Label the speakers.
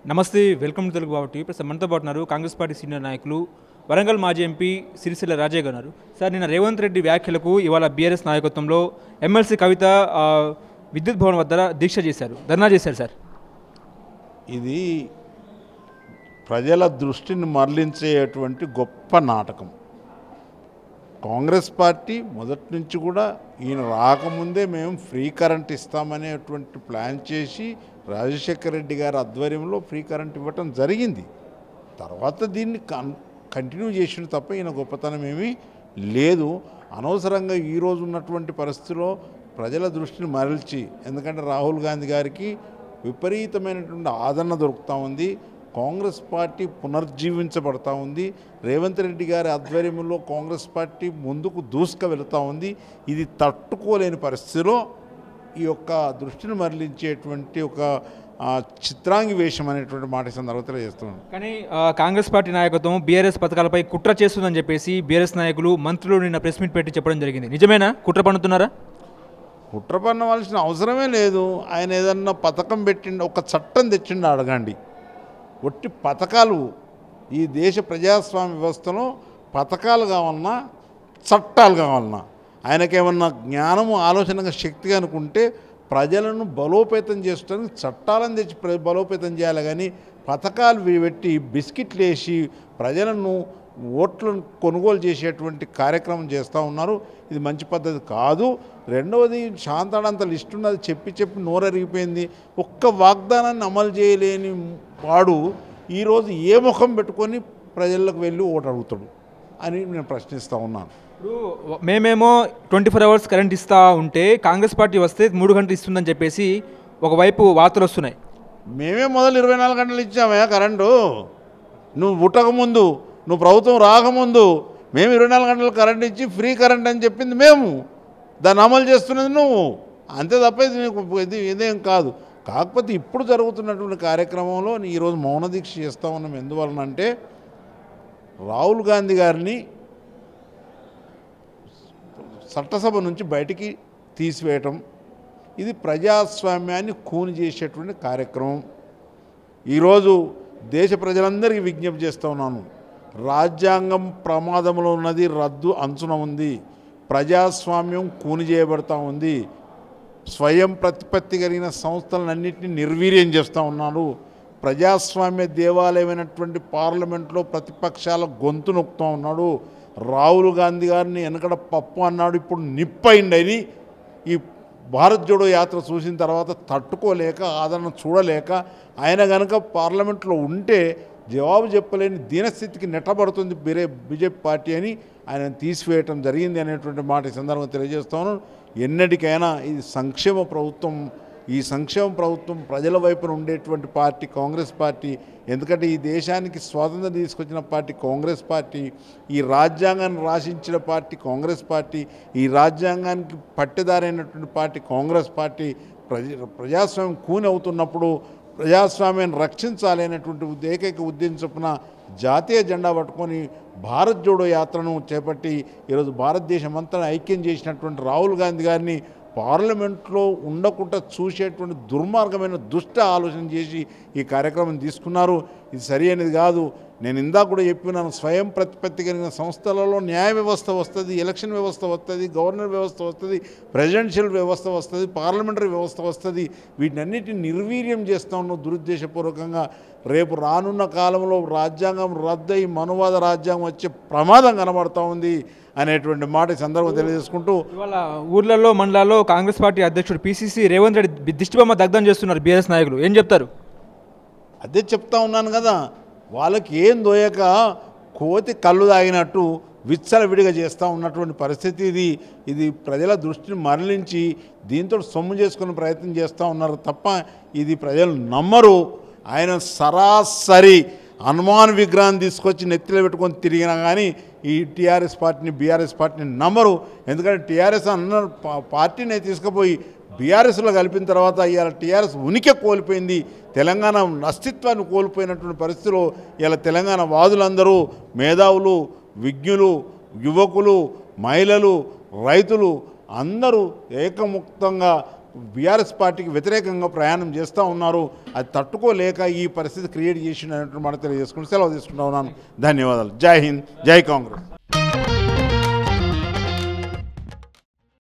Speaker 1: నమస్తే welcome to Telugu Babu TV ప్రస్తుతం మనతో పాటు ఉన్నారు కాంగ్రెస్ పార్టీ సీనియర్ నాయకులు వరంగల్ మాజీ ఎంపీ సిరిసిల్ల రాజయ్య గారు ఉన్నారు. సార్ నిన్న రేవంత్ రెడ్డి వ్యాఖ్యలకు ఇవాళ బీఆర్ఎస్ నాయకత్వంలో ఎమ్మెల్సీ కవిత ఆ, విద్యుత్ భవన్ వద్ద దీక్ష చేశారు ధర్నా చేశారు సార్
Speaker 2: ఇది ప్రజల దృష్టిని మరలించేటువంటి గొప్ప నాటకం కాంగ్రెస్ పార్టీ మొదటి నుంచి కూడా ఈయన రాకముందే మేము ఫ్రీ కరెంట్ ఇస్తామనేటువంటి ప్లాన్ చేసి రాజశేఖర రెడ్డి గారి ఆధ్వర్యంలో ఫ్రీ కరెంట్ ఇవ్వటం జరిగింది తర్వాత దీన్ని కన్ కంటిన్యూ చేసిన తప్ప ఈయన గొప్పతనం ఏమీ లేదు అనవసరంగా ఈరోజు ఉన్నటువంటి పరిస్థితిలో ప్రజల దృష్టిని మరల్చి ఎందుకంటే రాహుల్ గాంధీ గారికి విపరీతమైనటువంటి ఆదరణ దొరుకుతూ ఉంది కాంగ్రెస్ పార్టీ పునర్జీవించబడతా ఉంది రేవంత్ రెడ్డి గారి ఆధ్వర్యంలో కాంగ్రెస్ పార్టీ ముందుకు దూసుకు వెళుతూ ఉంది ఇది తట్టుకోలేని పరిస్థితిలో ఈ యొక్క దృష్టిని మరలించేటువంటి ఒక ఆ, చిత్రాంగి వేషం అనేటువంటి మాట ఈ సందర్భంగా తెలియజేస్తున్నాను
Speaker 1: కానీ ఆ, కాంగ్రెస్ పార్టీ నాయకత్వం బీఆర్ఎస్ పథకాలపై కుట్ర చేస్తుందని చెప్పేసి బీఆర్ఎస్ నాయకులు మంత్రులు నిన్న ప్రెస్ మీట్ పెట్టి చెప్పడం జరిగింది నిజమేనా కుట్ర పన్నుతున్నారా
Speaker 2: కుట్ర పన్నవలసిన అవసరమే లేదు ఆయన ఏదన్నా పథకం పెట్టిండు ఒక చట్టం తెచ్చిండు అడగండి ఒట్టి పథకాలు ఈ దేశ ప్రజాస్వామ్య వ్యవస్థలో పథకాలు కావాలన్నా చట్టాలు కావాలన్నా ఆయనకేమన్నా జ్ఞానము ఆలోచనగా శక్తి అనుకుంటే ప్రజలను బలోపేతం చేయడానికి చట్టాలను తెచ్చి ప్ర- బలోపేతం చేయాలి కానీ పథకాలు వీ- పెట్టి బిస్కెట్లు వేసి ప్రజలను ఓట్లను కొనుగోలు చేసేటువంటి కార్యక్రమం చేస్తూ ఉన్నారు ఇది మంచి పద్ధతి కాదు రెండవది శాంతాడంత లిస్ట్ ఉన్నది చెప్పి చెప్పి నోరరిగిపోయింది ఒక్క వాగ్దానాన్ని అమలు చేయలేని వాడు ఈరోజు ఏ ముఖం పెట్టుకొని ప్రజలకు వెళ్ళి ఓటు అడుగుతాడు అని నేను ప్రశ్నిస్తూ ఉన్నాను
Speaker 1: ఇప్పుడు మేమేమో ట్వంటీ ఫోర్ అవర్స్ కరెంట్ ఇస్తా ఉంటే కాంగ్రెస్ పార్టీ వస్తే మూడు గంటలు ఇస్తుందని చెప్పేసి ఒకవైపు వార్తలు వస్తున్నాయి
Speaker 2: మేమే మొదలు ఇరవై నాలుగు గంటలు ఇచ్చామే కరెంటు నువ్వు పుట్టకముందు నువ్వు ప్రభుత్వం రాకముందు మేము ఇరవై నాలుగు గంటలు కరెంట్ ఇచ్చి ఫ్రీ కరెంట్ అని చెప్పింది మేము దాన్ని అమలు చేస్తున్నది నువ్వు అంతే తప్ప ఇది నీకు ఇది ఇదేం కాదు కాకపోతే ఇప్పుడు జరుగుతున్నటువంటి కార్యక్రమంలో ఈరోజు మౌన దీక్ష చేస్తూ ఉన్నాం ఎందువలనంటే రాహుల్ గాంధీ గారిని చట్టసభ నుంచి బయటికి తీసివేయటం ఇది ప్రజాస్వామ్యాన్ని కూని చేసేటువంటి కార్యక్రమం ఈరోజు దేశ ప్రజలందరికీ విజ్ఞప్తి చేస్తూ ఉన్నాను రాజ్యాంగం ప్రమాదంలో ఉన్నది రద్దు అంచున ఉంది ప్రజాస్వామ్యం కూని చేయబడతా ఉంది స్వయం ప్రతిపత్తి కలిగిన సంస్థలన్నింటినీ నిర్వీర్యం చేస్తూ ఉన్నాడు ప్రజాస్వామ్య దేవాలయమైనటువంటి పార్లమెంట్లో ప్రతిపక్షాల గొంతు నొక్కుతూ ఉన్నాడు రాహుల్ గాంధీ గారిని వెనకడ పప్పు అన్నాడు ఇప్పుడు నిప్పయిండని ఈ భారత్ జోడో యాత్ర చూసిన తర్వాత తట్టుకోలేక ఆదరణ చూడలేక ఆయన గనక పార్లమెంట్లో ఉంటే జవాబు చెప్పలేని దీనస్థితికి నెట్టబడుతుంది బిరే బీజేపీ పార్టీ అని ఆయన తీసివేయటం జరిగింది అనేటువంటి మాట ఈ సందర్భంగా తెలియజేస్తాను ఎన్నటికైనా ఇది సంక్షేమ ప్రభుత్వం ఈ సంక్షేమ ప్రభుత్వం ప్రజల వైపున ఉండేటువంటి పార్టీ కాంగ్రెస్ పార్టీ ఎందుకంటే ఈ దేశానికి స్వాతంత్రం తీసుకొచ్చిన పార్టీ కాంగ్రెస్ పార్టీ ఈ రాజ్యాంగాన్ని రాసించిన పార్టీ కాంగ్రెస్ పార్టీ ఈ రాజ్యాంగానికి పట్టెదారైనటువంటి పార్టీ కాంగ్రెస్ పార్టీ ప్రజ ప్రజాస్వామ్యం కూని అవుతున్నప్పుడు ప్రజాస్వామ్యాన్ని రక్షించాలి అనేటువంటి ఉద్ద- ఏకైక ఉద్దేశం చొప్పున జాతీయ జెండా పట్టుకొని భారత్ జోడో యాత్రను చేపట్టి ఈరోజు భారతదేశం అంతా ఐక్యం చేసినటువంటి రాహుల్ గాంధీ గారిని పార్లమెంట్లో ఉండకుండా చూసేటువంటి దుర్మార్గమైన దుష్ట ఆలోచన చేసి ఈ కార్యక్రమం తీసుకున్నారు ఇది సరి అనేది కాదు నేను ఇందాక కూడా చెప్పినాను స్వయం ప్రతిపత్తి కలిగిన సంస్థలలో న్యాయ వ్యవస్థ వస్తుంది ఎలక్షన్ వ్యవస్థ వస్తుంది గవర్నర్ వ్యవస్థ వస్తుంది ప్రెసిడెన్షియల్ వ్యవస్థ వస్తుంది పార్లమెంటరీ వ్యవస్థ వస్తుంది వీటన్నిటిని నిర్వీర్యం చేస్తూ ఉన్నాం దురుద్దేశపూర్వకంగా రేపు రానున్న కాలంలో రాజ్యాంగం రద్దయి మనువాద రాజ్యాంగం వచ్చే ప్రమాదం కనబడుతూ ఉంది అనేటువంటి మాట ఈ సందర్భం తెలియజేసుకుంటూ
Speaker 1: ఇవాళ ఊర్లలో మండలాల్లో కాంగ్రెస్ పార్టీ అధ్యక్షుడు పిసిసి రేవంత్ రెడ్డి దిష్టిబొమ్మ దగ్ధం చేస్తున్నారు బీఆర్ఎస్ నాయకులు ఏం చెప్తారు
Speaker 2: అదే చెప్తా ఉన్నాను కదా వాళ్ళకి ఏం దోయక కోతి కళ్ళు తాగినట్టు విచ్చలవిడిగా చేస్తూ ఉన్నటువంటి పరిస్థితి ఇది ఇది ప్రజల దృష్టిని మరలించి దీంతో సొమ్ము చేసుకునే ప్రయత్నం చేస్తూ ఉన్నారు తప్ప ఇది ప్రజలు నమ్మరు ఆయన సరాసరి హనుమాన్ విగ్రహాన్ని తీసుకొచ్చి నెత్తిలో పెట్టుకొని తిరిగినా కానీ ఈ టీఆర్ఎస్ పార్టీని బీఆర్ఎస్ పార్టీని నమ్మరు ఎందుకంటే టీఆర్ఎస్ అన్న పా- పార్టీని తీసుకుపోయి బీఆర్ఎస్లో కలిపిన తర్వాత ఇవాళ టీఆర్ఎస్ ఉనికి కోల్పోయింది తెలంగాణ అస్తిత్వాన్ని కోల్పోయినటువంటి పరిస్థితిలో ఇలా తెలంగాణ వాదులందరూ మేధావులు విజ్ఞులు యువకులు మహిళలు రైతులు అందరూ ఏకముక్తంగా బీఆర్ఎస్ పార్టీకి వ్యతిరేకంగా ప్రయాణం చేస్తూ ఉన్నారు అది తట్టుకోలేక ఈ పరిస్థితి క్రియేట్ చేసినట్టు మాట తెలియజేసుకుని సెలవు తీసుకుంటా ఉన్నాను ధన్యవాదాలు జై హింద్ జై కాంగ్రెస్